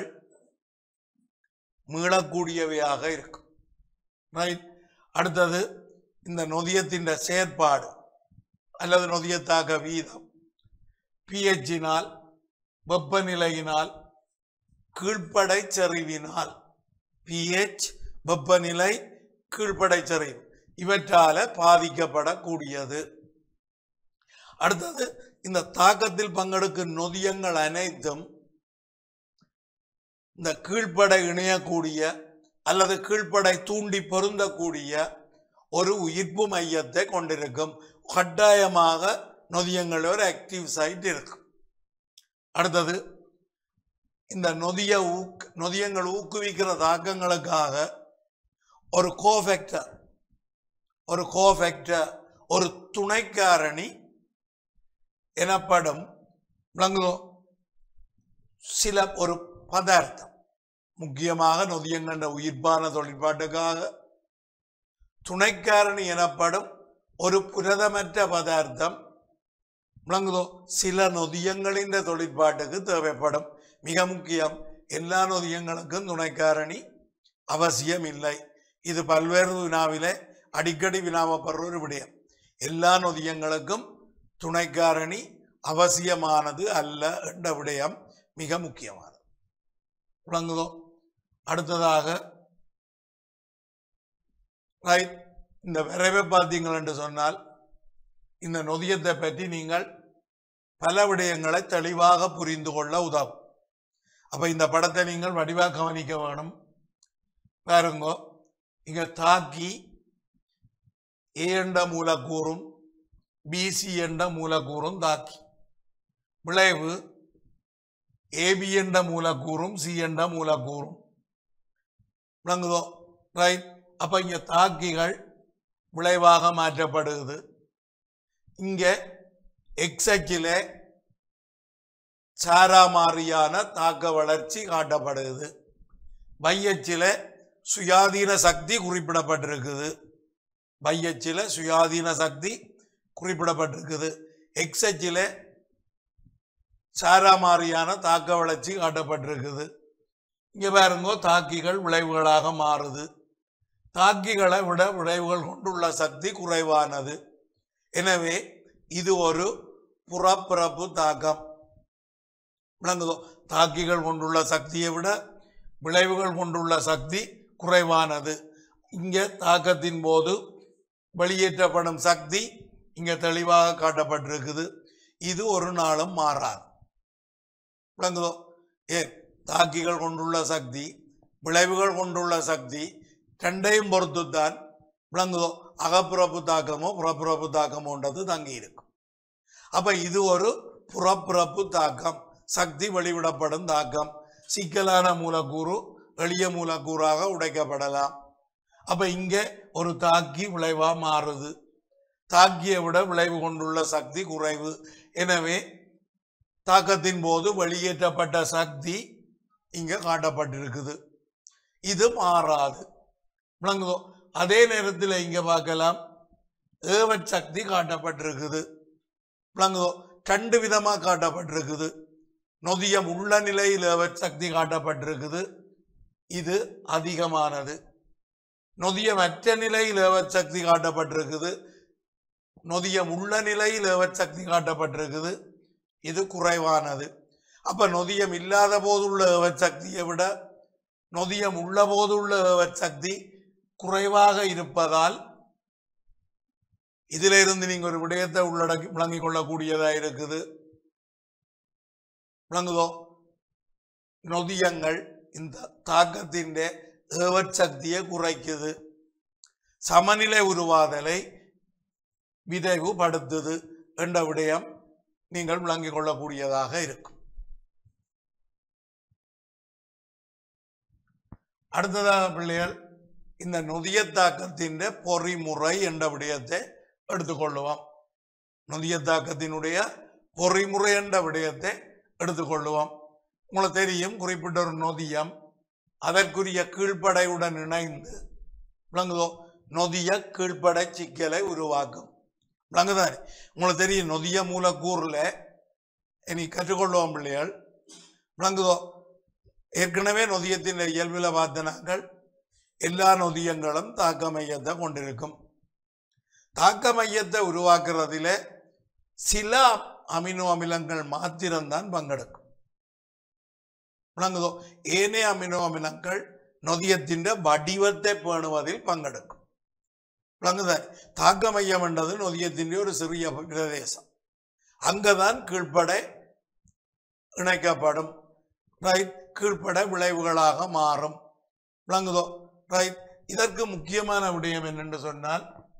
Speaker 1: மீளக்கூடியவையாக இருக்கும் ரைட் அடுத்தது இந்த நொதியத்தின் செயற்பாடு அல்லது நொதியத்தாக்க வீதம் பிஹெச்சினால் வெப்பநிலையினால் கீழ்ப்படை செறிவினால் பிஹெச் வெப்பநிலை கீழ்ப்படை செறிவு இவற்றால பாதிக்கப்படக்கூடியது அடுத்தது இந்த தாக்கத்தில் பங்கெடுக்கும் நொதியங்கள் அனைத்தும் இந்த கீழ்ப்படை இணையக்கூடிய அல்லது கீழ்ப்படை தூண்டி பொருந்தக்கூடிய ஒரு உயிர்ப்பு மையத்தை கொண்டிருக்கும் கட்டாயமாக நொதியங்கள் ஒரு ஆக்டிவ் சைட் இருக்கும் அடுத்தது இந்த நொதிய ஊக் நொதியங்கள் ஊக்குவிக்கிற தாக்கங்களுக்காக ஒரு கோஃபெக்டர் ஒரு கோஃபெக்டர் ஒரு துணைக்காரணி எனப்படும் விளங்குதோ சில ஒரு பதார்த்தம் முக்கியமாக நொதியங்கண்ட உயிர்ப்பான தொழிற்பாட்டுக்காக துணைக்காரணி எனப்படும் ஒரு புரதமற்ற பதார்த்தம் விளங்குதோ சில நொதியங்களின் தொழிற்பாட்டுக்கு தேவைப்படும் மிக முக்கியம் எல்லா நொதியங்களுக்கும் துணைக்காரணி அவசியம் இல்லை இது பல்வேறு வினாவிலே அடிக்கடி வினாவப்படுற ஒரு விடயம் எல்லா நொதியங்களுக்கும் துணைக்காரணி அவசியமானது அல்ல என்ற விடயம் மிக முக்கியமானது விளங்குதோ அடுத்ததாக ரைட் இந்த விரைவை பார்த்தீங்கள் என்று சொன்னால் இந்த நொதியத்தை பற்றி நீங்கள் பல விடயங்களை தெளிவாக புரிந்து கொள்ள உதவும் அப்ப இந்த படத்தை நீங்கள் வடிவாக கவனிக்க வேணும் பாருங்கோ இங்க தாக்கி ஏ என்ற மூலக்கூறும் பிசி என்ற மூலக்கூறும் தாக்கி விளைவு ஏபி என்ற மூலக்கூறும் சி என்ற மூலக்கூறும் விளங்குதோ ரைட் அப்ப இங்க தாக்கிகள் விளைவாக மாற்றப்படுகிறது இங்க எக்ஸச்சிலே சாரா மாறியான தாக்க வளர்ச்சி காட்டப்படுகிறது பையச்சில சுயாதீன சக்தி குறிப்பிடப்பட்டிருக்குது பையச்சில சுயாதீன சக்தி குறிப்பிடப்பட்டிருக்குது எக்ஸச்சில சாரா மாறியான தாக்க வளர்ச்சி காட்டப்பட்டிருக்குது இங்க பாருங்கோ தாக்கிகள் விளைவுகளாக மாறுது தாக்கிகளை விட விளைவுகள் கொண்டுள்ள சக்தி குறைவானது எனவே இது ஒரு புறப்பிறப்பு தாக்கம் விளங்குதோ தாக்கிகள் கொண்டுள்ள சக்தியை விட விளைவுகள் கொண்டுள்ள சக்தி குறைவானது இங்கே தாக்கத்தின் போது வெளியேற்றப்படும் சக்தி இங்கே தெளிவாக காட்டப்பட்டிருக்குது இது ஒரு நாளும் மாறாது விளங்குதோ ஏன் தாக்கிகள் கொண்டுள்ள சக்தி விளைவுகள் கொண்டுள்ள சக்தி ரெண்டையும் பொறுத்துத்தான் விளங்குதோ அகப்புறப்பு தாக்கமோ புறப்புறப்பு தாக்கமோன்றது தங்கி இருக்கும் அப்ப இது ஒரு புறப்புறப்பு தாக்கம் சக்தி வெளிவிடப்படும் தாக்கம் சிக்கலான மூலக்கூறு எளிய மூலக்கூறாக உடைக்கப்படலாம் அப்ப இங்கே ஒரு தாக்கி விளைவா மாறுது தாக்கியை விட விளைவு கொண்டுள்ள சக்தி குறைவு எனவே தாக்கத்தின் போது வெளியேற்றப்பட்ட சக்தி இங்க காட்டப்பட்டிருக்குது இது மாறாது விளங்குதோ அதே நேரத்தில் இங்க பார்க்கலாம் ஏவற் சக்தி காட்டப்பட்டிருக்குது விளங்குதோ ரெண்டு விதமா காட்டப்பட்டிருக்குது நொதியம் உள்ள நிலையில் ஏவற் சக்தி காட்டப்பட்டிருக்குது இது அதிகமானது நொதியமற்ற நிலையில் ஏவற் சக்தி காட்டப்பட்டிருக்குது நொதியம் உள்ள நிலையில் ஏவற் சக்தி காட்டப்பட்டிருக்குது இது குறைவானது அப்ப நொதியம் இல்லாத போதுள்ள ஏவற் சக்தியை விட நொதியம் உள்ள போதுள்ள ஏவற் சக்தி குறைவாக இருப்பதால் இதிலிருந்து இருந்து நீங்க ஒரு விடயத்தை உள்ளடக்கி விளங்கிக் கொள்ளக்கூடியதா இருக்குது விளங்குதோ நொதியங்கள் இந்த தாக்கத்தின் ஏவற் சக்தியை குறைக்குது சமநிலை உருவாதலை விரைவுபடுத்துது என்ற விடயம் நீங்கள் விளங்கிக் கொள்ளக்கூடியதாக இருக்கும் அடுத்ததாக பிள்ளைகள் இந்த நொதிய தாக்கத்தின் பொறிமுறை என்ற விடயத்தை எடுத்துக்கொள்ளுவோம் நொதிய தாக்கத்தினுடைய பொறிமுறை என்ற விடயத்தை எடுத்துக்கொள்ளுவோம் உங்களுக்கு தெரியும் குறிப்பிட்ட ஒரு நொதியம் அதற்குரிய கீழ்ப்படையுடன் இணைந்து விளங்குதோ நொதிய கீழ்ப்படை சிக்கலை உருவாக்கும் விளங்குதானே உங்களுக்கு தெரியும் நொதிய மூலக்கூறுல இனி கற்றுக்கொள்வோம் பிள்ளைகள் விளங்குதோ ஏற்கனவே நொதியத்தின் இயல்பில் பார்த்த நாங்கள் எல்லா நொதியங்களும் தாக்க மையத்தை கொண்டிருக்கும் தாக்க மையத்தை உருவாக்குறதில சில அமினோ அமிலங்கள் மாத்திரம்தான் பங்கெடுக்கும் விளங்குதோ ஏனைய அமினோ அமிலங்கள் நொதியத்தின் வடிவத்தை பேணுவதில் பங்கெடுக்கும் விளங்குதான் தாக்க மையம் என்றது நொதியத்தின் ஒரு சிறிய பிரதேசம் அங்கதான் கீழ்ப்படை இணைக்கப்படும் ரைட் கீழ்ப்பட விளைவுகளாக மாறும் விளங்குதோ ரைட் இதற்கு முக்கியமான விடயம் என்னென்று சொன்னால்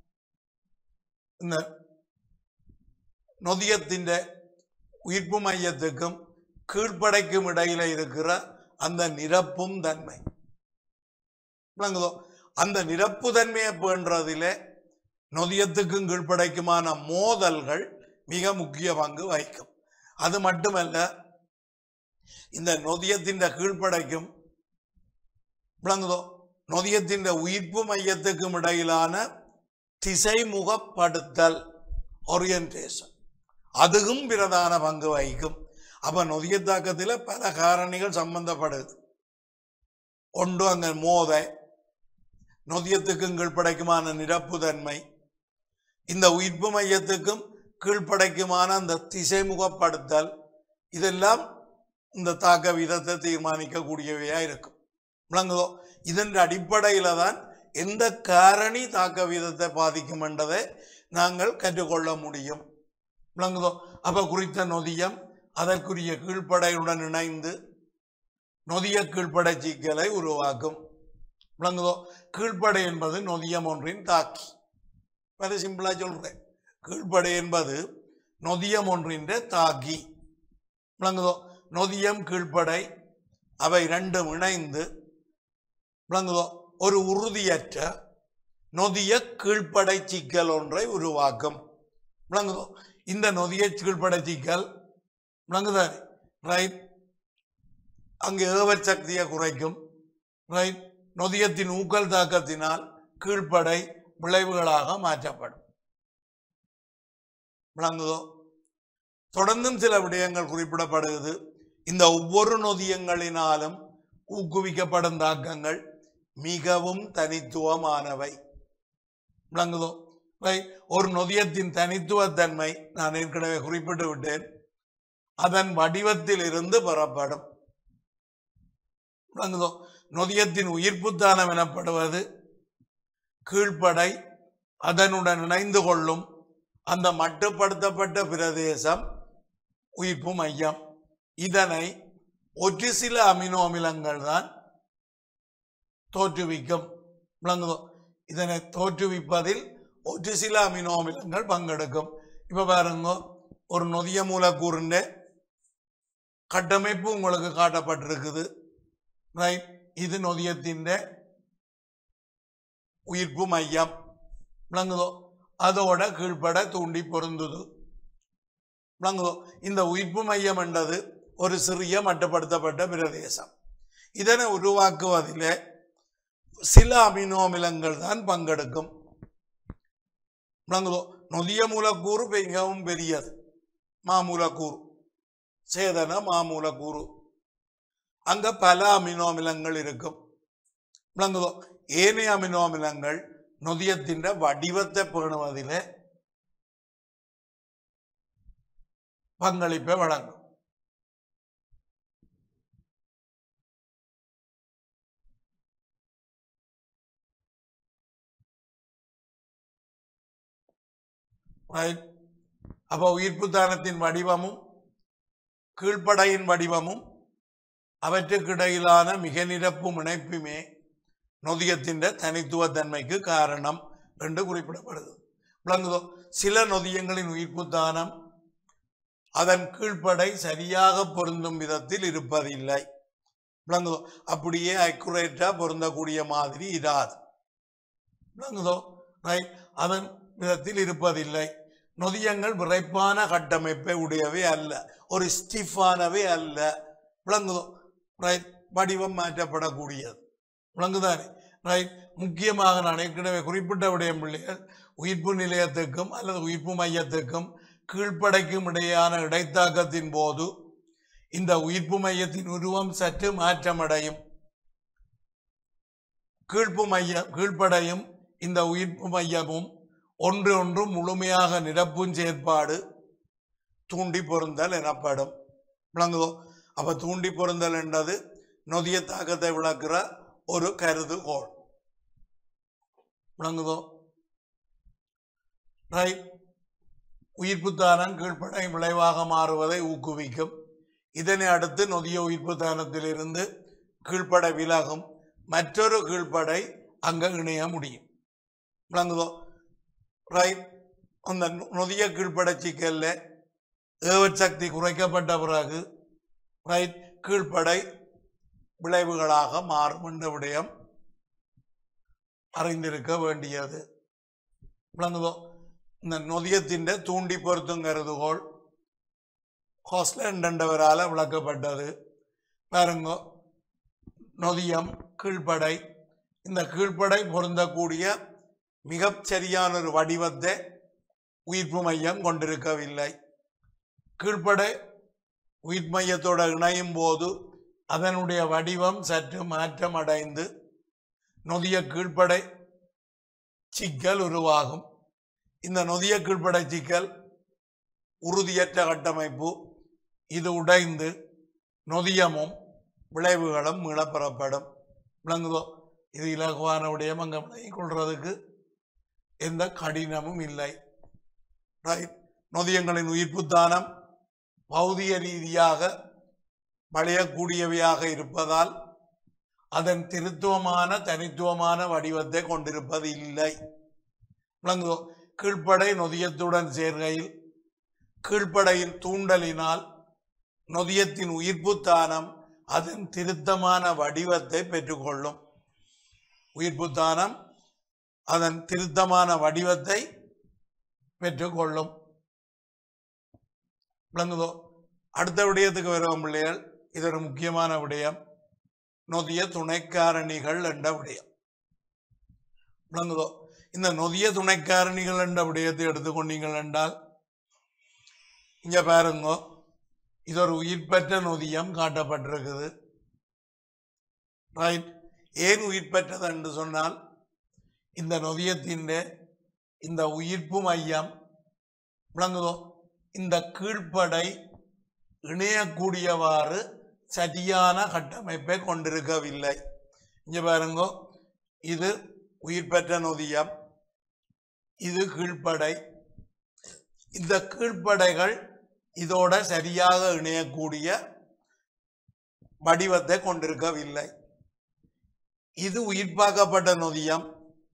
Speaker 1: இந்த நொதியத்தின் உயிர்ப்பு மையத்துக்கும் கீழ்ப்படைக்கும் இடையில இருக்கிற அந்த நிரப்பும் தன்மை விளங்குதோ அந்த நிரப்பு தன்மையை பேன்றதிலே நொதியத்துக்கும் கீழ்ப்படைக்குமான மோதல்கள் மிக முக்கிய பங்கு வகிக்கும் அது மட்டுமல்ல இந்த நொதியத்தின் கீழ்ப்படைக்கும் விளங்குதோ நொதியத்தின் உயிர்ப்பு மையத்துக்கும் இடையிலான திசைமுகப்படுத்தல் ஓரியன்டேஷன் அதுவும் பிரதான பங்கு வகிக்கும் அப்ப நொதிய தாக்கத்தில் பல காரணிகள் சம்பந்தப்படுது ஒன்று அங்க மோத நொதியத்துக்கும் கீழ்ப்படைக்குமான நிரப்புதன்மை இந்த உயிர்ப்பு மையத்துக்கும் கீழ்ப்படைக்குமான அந்த திசைமுகப்படுத்தல் இதெல்லாம் இந்த தாக்க விதத்தை தீர்மானிக்கக்கூடியவையா இருக்கும் விளங்குதோ இதன் அடிப்படையில தான் எந்த காரணி தாக்க விதத்தை பாதிக்கும் என்றதை நாங்கள் கற்றுக்கொள்ள முடியும் விளங்குதோ அப்ப குறித்த நொதியம் அதற்குரிய கீழ்ப்படையுடன் இணைந்து நொதிய கீழ்ப்படை சிக்கலை உருவாக்கும் விளங்குதோ கீழ்ப்படை என்பது நொதியம் ஒன்றின் தாக்கி வெரி சிம்பிளா சொல்றேன் கீழ்ப்படை என்பது நொதியம் ஒன்றின் தாக்கி விளங்குதோ நொதியம் கீழ்ப்படை அவை ரெண்டும் இணைந்து விளங்குதோ ஒரு உறுதியற்ற நொதிய கீழ்ப்படை சிக்கல் ஒன்றை உருவாக்கும் விளங்குதோ இந்த நொதிய கீழ்ப்படை சிக்கல் விளங்குதானே ரைட் அங்கு ஏவற் சக்தியை குறைக்கும் ரைட் நொதியத்தின் ஊக்கல் தாக்கத்தினால் கீழ்ப்படை விளைவுகளாக மாற்றப்படும் விளங்குதோ தொடர்ந்தும் சில விடயங்கள் குறிப்பிடப்படுகிறது இந்த ஒவ்வொரு நொதியங்களினாலும் ஊக்குவிக்கப்படும் தாக்கங்கள் மிகவும் தனித்துவமானவை விளங்குதோ ரைட் ஒரு நொதியத்தின் தனித்துவத்தன்மை நான் ஏற்கனவே குறிப்பிட்டு விட்டேன் அதன் வடிவத்தில் இருந்து பெறப்படும் விளங்குதோ நொதியத்தின் உயிர்ப்புத்தானம் எனப்படுவது கீழ்ப்படை அதனுடன் இணைந்து கொள்ளும் அந்த மட்டுப்படுத்தப்பட்ட பிரதேசம் உயிர்ப்பு மையம் இதனை ஒரு சில அமினோ அமிலங்கள் தான் தோற்றுவிக்கும் விளங்குதோ இதனை தோற்றுவிப்பதில் ஒரு சில அமினோ அமிலங்கள் பங்கெடுக்கும் இப்ப பாருங்க ஒரு நொதிய மூலக்கூறுன்ற கட்டமைப்பு உங்களுக்கு காட்டப்பட்டிருக்குது ரைட் இது நொதியத்தின் உயிர்ப்பு மையம் விளங்குதோ அதோட கீழ்ப்பட தூண்டி பொருந்துது விளங்குதோ இந்த உயிர்ப்பு மையம் என்றது ஒரு சிறிய மட்டுப்படுத்தப்பட்ட பிரதேசம் இதனை உருவாக்குவதிலே சில அமினோ அமிலங்கள் தான் பங்கெடுக்கும் விளங்குதோ நொதிய மூலக்கூறு மிகவும் பெரியது மாமூலக்கூறு சேதன மாமூலக்கூறு அங்க பல அமினோ அமிலங்கள் இருக்கும் விளங்குதோ ஏனைய அமினோ அமிலங்கள் நொதியத்தின் வடிவத்தை பேணுவதிலே பங்களிப்பை வழங்கும் ரைட் அப்போ உயிர்ப்புத்தானத்தின் வடிவமும் கீழ்ப்படையின் வடிவமும் அவற்றுக்கிடையிலான மிக நிரப்பும் இணைப்புமே நொதியத்தின் தனித்துவத்தன்மைக்கு காரணம் என்று குறிப்பிடப்படுது விளங்குதோ சில நொதியங்களின் உயிர்ப்புத்தானம் அதன் கீழ்ப்படை சரியாக பொருந்தும் விதத்தில் இருப்பதில்லை விளங்குதோ அப்படியே அக்குரேட்டா பொருந்தக்கூடிய மாதிரி இராது விளங்குதோ ரைட் அதன் விதத்தில் இருப்பதில்லை நொதியங்கள் விரைப்பான கட்டமைப்பை உடையவை அல்ல ஒரு ஸ்டிஃபானவே அல்ல விளங்குதோ ரைட் வடிவம் மாற்றப்படக்கூடியது விளங்குதானே ரைட் முக்கியமாக நான் ஏற்கனவே குறிப்பிட்ட விடயம் பிள்ளைகள் உயிர்ப்பு நிலையத்துக்கும் அல்லது உயிர்ப்பு மையத்துக்கும் கீழ்ப்படைக்கும் இடையான இடைத்தாக்கத்தின் போது இந்த உயிர்ப்பு மையத்தின் உருவம் சற்று மாற்றமடையும் கீழ்ப்பு மைய கீழ்ப்படையும் இந்த உயிர்ப்பு மையமும் ஒன்று ஒன்று முழுமையாக நிரப்பும் செயற்பாடு தூண்டி பொருந்தல் எனப்படும் விளங்குதோ அப்ப தூண்டி பொருந்தல் என்றது நொதிய தாக்கத்தை விளக்குற ஒரு கருதுகோள் விளங்குதோ ரைட் உயிர்ப்புத்தானம் கீழ்ப்படை விளைவாக மாறுவதை ஊக்குவிக்கும் இதனை அடுத்து நொதிய உயிர்ப்புத்தானத்திலிருந்து கீழ்ப்படை விலகும் மற்றொரு கீழ்ப்படை அங்க இணைய முடியும் விளங்குதோ ரைட் அந்த நொதிய கீழ்ப்படை சிக்கல்ல ஏவற் சக்தி குறைக்கப்பட்ட பிறகு ரைட் கீழ்ப்படை விளைவுகளாக மாறும் என்ற விடயம் அறிந்திருக்க வேண்டியது விளங்குதோ இந்த நொதியத்தின் தூண்டி பொருத்தும் கருதுகோள் ஹோஸ்லண்ட் என்றவரால் விளக்கப்பட்டது பாருங்க நொதியம் கீழ்ப்படை இந்த கீழ்ப்படை பொருந்தக்கூடிய மிகச் சரியான ஒரு வடிவத்தை உயிர்ப்பு மையம் கொண்டிருக்கவில்லை கீழ்ப்படை உயிர் மையத்தோட இணையும் போது அதனுடைய வடிவம் சற்று மாற்றம் அடைந்து நொதிய கீழ்ப்படை சிக்கல் உருவாகும் இந்த நொதிய கீழ்ப்படை சிக்கல் உறுதியற்ற கட்டமைப்பு இது உடைந்து நொதியமும் விளைவுகளும் மீளப்பெறப்படும் விளங்குதோ இது இலகுவான விடயம் அங்கே விளங்கிக் கொள்றதுக்கு எந்த கடினமும் இல்லை ரைட் நொதியங்களின் உயிர்ப்புத்தானம் பௌதிக ரீதியாக வளையக்கூடியவையாக இருப்பதால் அதன் திருத்துவமான தனித்துவமான வடிவத்தை கொண்டிருப்பது இல்லை விளங்குதோ கீழ்ப்படை நொதியத்துடன் சேர்கையில் கீழ்ப்படையின் தூண்டலினால் நொதியத்தின் உயிர்ப்புத்தானம் அதன் திருத்தமான வடிவத்தை பெற்றுக்கொள்ளும் உயிர்ப்புத்தானம் அதன் திருத்தமான வடிவத்தை பெற்றுக்கொள்ளும் விளங்குதோ அடுத்த விடயத்துக்கு வருவோம் பிள்ளைகள் இது ஒரு முக்கியமான விடயம் நொதிய துணைக்காரணிகள் என்ற விடயம் விளங்குதோ இந்த நொதிய துணைக்காரணிகள் என்ற விடயத்தை எடுத்துக்கொண்டீங்கள் என்றால் இங்க பாருங்க இது ஒரு உயிர்பெற்ற நொதியம் காட்டப்பட்டிருக்குது ரைட் ஏன் உயிர்பெற்றது என்று சொன்னால் இந்த நொதியத்தின் இந்த உயிர்ப்பு மையம் விளங்குதோ இந்த கீழ்ப்படை இணையக்கூடியவாறு சரியான கட்டமைப்பை கொண்டிருக்கவில்லை இங்க பாருங்க இது உயிர் பெற்ற நொதியம் இது கீழ்ப்படை இந்த கீழ்ப்படைகள் இதோட சரியாக இணையக்கூடிய வடிவத்தை கொண்டிருக்கவில்லை இது உயிர்ப்பாக்கப்பட்ட நொதியம்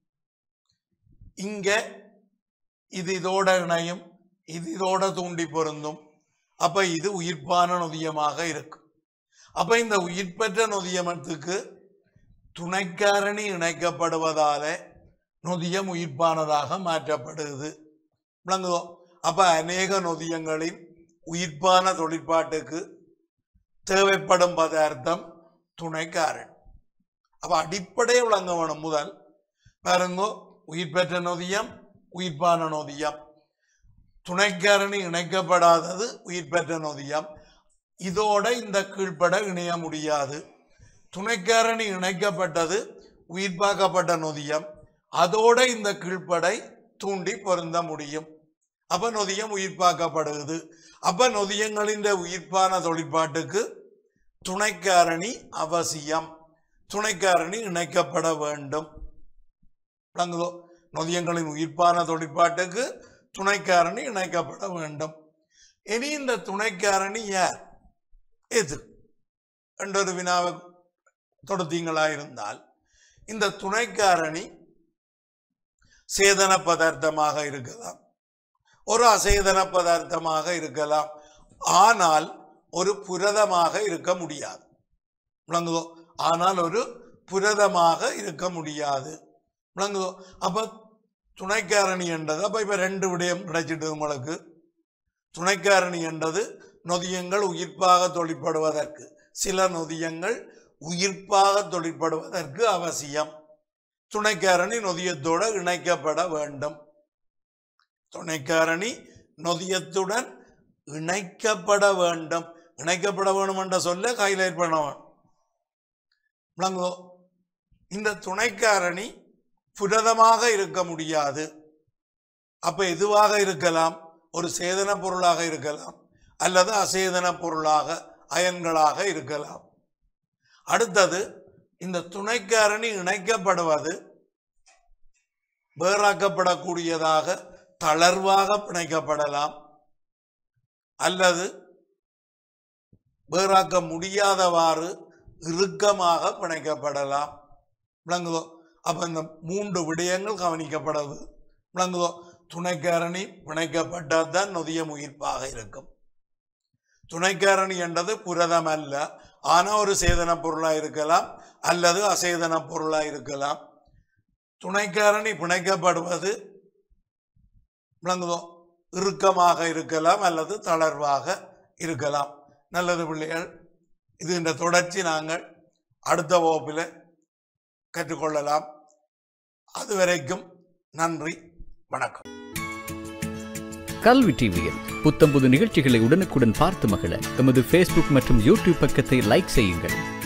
Speaker 1: இங்க இது இதோட இணையும் இது இதோட தூண்டி பொருந்தும் அப்ப இது உயிர்ப்பான நொதியமாக இருக்கும் அப்ப இந்த உயிர் பெற்ற நொதியமத்துக்கு துணைக்காரணி இணைக்கப்படுவதால நொதியம் உயிர்ப்பானதாக மாற்றப்படுது விளங்குதோ அப்ப அநேக நொதியங்களின் உயிர்ப்பான தொழிற்பாட்டுக்கு தேவைப்படும் பதார்த்தம் துணைக்காரணி அப்ப அடிப்படையை விளங்க வேணும் முதல் பாருங்கோ உயிர் பெற்ற நொதியம் உயிர்ப்பான நொதியம் துணைக்காரணி இணைக்கப்படாதது உயிர் பெற்ற நொதியம் இதோட இந்த கீழ்ப்பட இணைய முடியாது துணைக்காரணி இணைக்கப்பட்டது உயிர்ப்பாக்கப்பட்ட நொதியம் அதோட இந்த கீழ்ப்படை தூண்டி பொருந்த முடியும் அப்ப நொதியம் உயிர்ப்பாக்கப்படுகிறது அப்ப நொதியங்களின் உயிர்ப்பான தொழிற்பாட்டுக்கு துணைக்காரணி அவசியம் துணைக்காரணி இணைக்கப்பட வேண்டும் விளங்குதோ நொதியங்களின் உயிர்ப்பான தொழிற்பாட்டுக்கு துணைக்காரணி இணைக்கப்பட வேண்டும் இனி இந்த துணைக்காரணி யார் எது என்றொரு வினாவை தொடுத்தீங்களா இருந்தால் இந்த துணைக்காரணி சேதன பதார்த்தமாக இருக்கலாம் ஒரு அசேதன பதார்த்தமாக இருக்கலாம் ஆனால் ஒரு புரதமாக இருக்க முடியாது விளங்குதோ ஆனால் ஒரு புரதமாக இருக்க முடியாது விளங்குதோ அப்ப துணைக்காரணி என்றது அப்ப இப்ப ரெண்டு விடயம் கிடைச்சிட்டு உங்களுக்கு துணைக்காரணி என்றது நொதியங்கள் உயிர்ப்பாக தொழிற்படுவதற்கு சில நொதியங்கள் உயிர்ப்பாக தொழிற்படுவதற்கு அவசியம் துணைக்காரணி நொதியத்தோடு இணைக்கப்பட வேண்டும் துணைக்காரணி நொதியத்துடன் இணைக்கப்பட வேண்டும் இணைக்கப்பட வேணும் என்ற சொல்ல ஹைலைட் பண்ண வேணும் விளங்குதோ இந்த துணைக்காரணி புரதமாக இருக்க முடியாது அப்ப எதுவாக இருக்கலாம் ஒரு சேதன பொருளாக இருக்கலாம் அல்லது அசேதன பொருளாக அயன்களாக இருக்கலாம் அடுத்தது இந்த துணைக்காரணி இணைக்கப்படுவது வேறாக்கப்படக்கூடியதாக தளர்வாக பிணைக்கப்படலாம் அல்லது வேறாக்க முடியாதவாறு இறுக்கமாக பிணைக்கப்படலாம் விளங்குதோ அப்ப இந்த மூன்று விடயங்கள் கவனிக்கப்படுது விளங்குதோ துணைக்காரணி பிணைக்கப்பட்டால் தான் நொதியம் உயிர்ப்பாக இருக்கும் துணைக்காரணி என்றது புரதம் அல்ல ஆனா ஒரு சேதன பொருளா இருக்கலாம் அல்லது அசேதன பொருளா இருக்கலாம் துணைக்காரணி பிணைக்கப்படுவது விளங்குதோ இறுக்கமாக இருக்கலாம் அல்லது தளர்வாக இருக்கலாம் நல்லது பிள்ளைகள் இது இந்த தொடர்ச்சி நாங்கள் அடுத்த வகுப்பில் கற்றுக்கொள்ளலாம் அதுவரைக்கும் நன்றி வணக்கம்
Speaker 2: கல்வி டிவியில் புத்தம்புது நிகழ்ச்சிகளை உடனுக்குடன் பார்த்து மகிழ எமது ஃபேஸ்புக் மற்றும் யூடியூப் பக்கத்தை லைக் செய்யுங்கள்